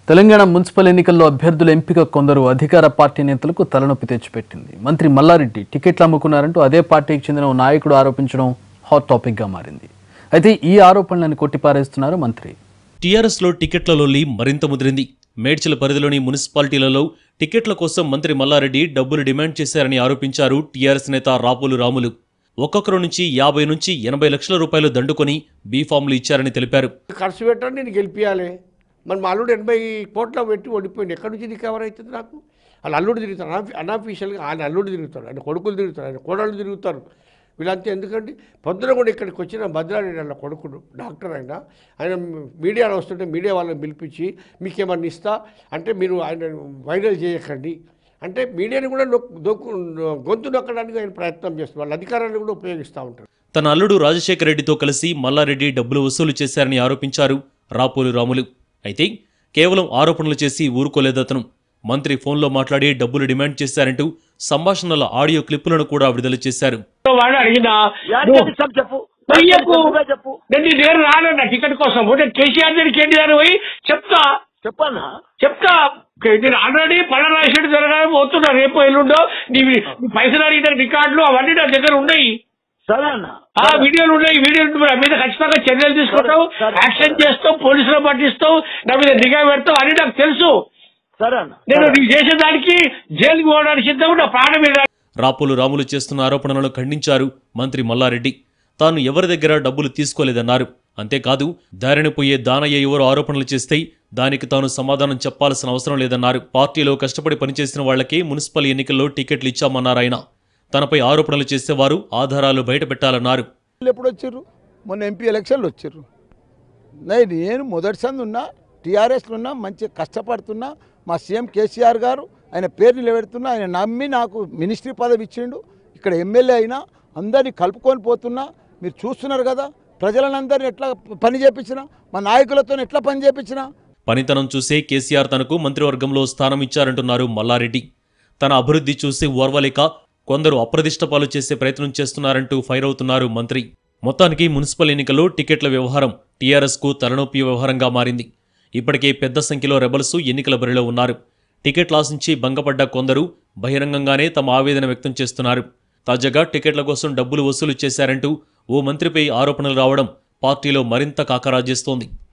Telangana municipal ఎన్నికల్లో అభ్యర్థుల ఎంపిక కొందరు అధికార పార్టీ నేతలకు తలనొప్పి తెచ్చిపెట్టింది మంత్రి మల్లారెడ్డి టికెట్లు అమ్ముకున్నారంటూ అదే పార్టీకి చెందిన ఓ నాయకుడు ఆరోపించడం హాట్ టాపిక్గా మారింది అయితే ఈ ఆరోపణలను కొట్టిపారేస్తున్నారు మంత్రి టీఆర్ఎస్లో టికెట్ల లొల్లి మరింత ముదిరింది మేడ్చల పరిధిలోని మున్సిపాలిటీలలో టికెట్ల కోసం మంత్రి మల్లారెడ్డి డబ్బులు డిమాండ్ చేశారని ఆరోపించారు టీఆర్ఎస్ నేత రాపులు రాములు ఒక్కొక్కరు నుంచి యాభై నుంచి ఎనభై లక్షల రూపాయలు దండుకొని బీఫామ్లు ఇచ్చారని తెలిపారు ఖర్చు పెట్టండి నేను గెలిపించాలి మరి మా అల్లుడు ఎనభై కోట్ల పెట్టి ఓడిపోయింది ఎక్కడి నుంచి రికవర్ అవుతుంది నాకు వాళ్ళ అల్లుడు తిరుగుతారు అనా అన్అఫీషియల్గా ఆయన అల్లుడు తిరుగుతారు ఆయన కొడుకులు తిరుగుతారు ఆయన కోడళ్ళు తిరుగుతారు వీళ్ళంతా ఎందుకంటే పొద్దున కూడా ఇక్కడికి వచ్చిన భద్రారెడ్డి వాళ్ళ కొడుకుడు డాక్టర్ అయినా ఆయన మీడియాలో వస్తుంటే మీడియా వాళ్ళని పిలిపించి మీకేమన్నా ఇస్తా అంటే మీరు ఆయన వైరల్ చేయకండి అంటే మీడియాని కూడా నొక్ దొక్కు గొంతు నొక్కడానికి ఆయన ప్రయత్నం చేస్తారు వాళ్ళ అధికారాన్ని కూడా ఉపయోగిస్తూ ఉంటారు తన అల్లుడు రాజశేఖర రెడ్డితో కలిసి మల్లారెడ్డి డబ్బులు వసూలు చేశారని ఆరోపించారు రాపోలు రాములు అయితే కేవలం ఆరోపణలు చేసి ఊరుకోలేదతను మంత్రి ఫోన్లో మాట్లాడి డబ్బులు డిమాండ్ చేశారంటూ సంభాషణల ఆడియో క్లిప్పులను కూడా విడుదల చేశారు వాడు అడిగినా యాడికి చెప్పు చెప్పు చెయ్యకు నువ్వే చెప్పు నేను నీ దగ్గర రానన్నా టికెట్ కోసం నేను కేసీఆర్ దగ్గర కేటీఆర్ పోయి చెప్తా చెప్పన్నా చెప్తా నేను ఆల్రెడీ పళ్ళ రాసేట్టు జరగాలి పోతున్నా రేపు ఎల్లుండో నీ నీ పైసలు అడిగిన రికార్డులు అవన్నీ నా దగ్గర ఉన్నాయి సరే అన్న ఆ వీడియోలు ఉన్నాయి వీడియోలు నా మీద ఖచ్చితంగా చర్యలు తీసుకుంటావు సరే. యాక్షన్ చేస్తావు పోలీసులు పట్టిస్తావు నా మీద నిఘా పెడతావు అని నాకు తెలుసు సరే అన్న నేను నీకు చేసేదానికి జైలుకి పోవడానికి సిద్ధం నా ప్రాణం మీద రాపోలు రాములు చేస్తున్న ఆరోపణలను ఖండించారు మంత్రి మల్లారెడ్డి తాను ఎవరి దగ్గర డబ్బులు తీసుకోలేదన్నారు అంతేకాదు దారిని పోయే దానయ్య ఎవరు ఆరోపణలు చేస్తే దానికి తాను సమాధానం చెప్పాల్సిన అవసరం లేదన్నారు పార్టీలో కష్టపడి పనిచేసిన వాళ్లకే మున్సిపల్ ఎన్నికల్లో టికెట్లు ఇచ్చామన్నారాయన తనపై ఆరోపణలు చేసేవారు ఆధారాలు బయటపెట్టాలన్నారు వాళ్ళు ఎప్పుడు వచ్చారు మొన్న ఎంపీ ఎలక్షన్లు వచ్చారు నేను నేను మొదటిసారి ఉన్నా టీఆర్ఎస్లో ఉన్నా మంచి కష్టపడుతున్నా మా సీఎం కేసీఆర్ గారు ఆయన పేరు నిలబెడుతున్నా ఆయన నమ్మి నాకు మినిస్ట్రీ పదవి ఇచ్చిండు ఇక్కడ ఎమ్మెల్యే అయినా అందరినీ కలుపుకొని పోతున్నా మీరు చూస్తున్నారు కదా ప్రజలందరినీ ఎట్లా పని చేపించిన మా నాయకులతో ఎట్లా పని చేపించిన పనితనం చూసే కేసీఆర్ తనకు మంత్రివర్గంలో స్థానం ఇచ్చారంటున్నారు మల్లారెడ్డి తన అభివృద్ధి చూసి ఓర్వలేక కొందరు అప్రదిష్ట పాలు చేసే ప్రయత్నం చేస్తున్నారంటూ ఫైర్ అవుతున్నారు మంత్రి మొత్తానికి మున్సిపల్ ఎన్నికల్లో టికెట్ల వ్యవహారం టీఆర్ఎస్కు తలనొప్పి వ్యవహారంగా మారింది ఇప్పటికే పెద్ద సంఖ్యలో రెబల్సు ఎన్నికల బరిలో ఉన్నారు టికెట్లు ఆశించి భంగపడ్డ కొందరు బహిరంగంగానే తమ ఆవేదన వ్యక్తం చేస్తున్నారు తాజాగా టికెట్ల కోసం డబ్బులు వసూలు చేశారంటూ ఓ మంత్రిపై ఆరోపణలు రావడం పార్టీలో మరింత కాకరాజేస్తోంది